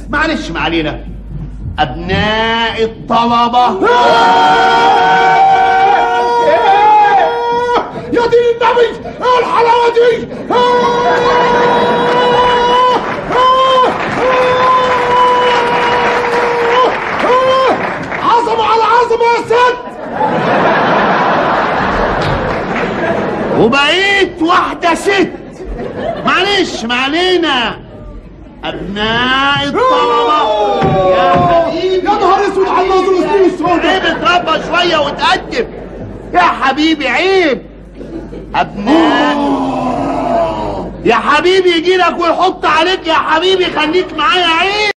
معلش ما علينا ابناء الطلبه يا دين النبي ايه الحلاوه دي عظمه على عظمه يا ست وبقيت واحده ست معلش ما علينا ابناء الطلبه يا حبيبي يا نهار اسود على النظر والسنين السوداء عيب اتربى شويه وتقدم يا حبيبي عيب ابناء يا حبيبي يجي لك ويحط عليك يا حبيبي خليك معايا عيب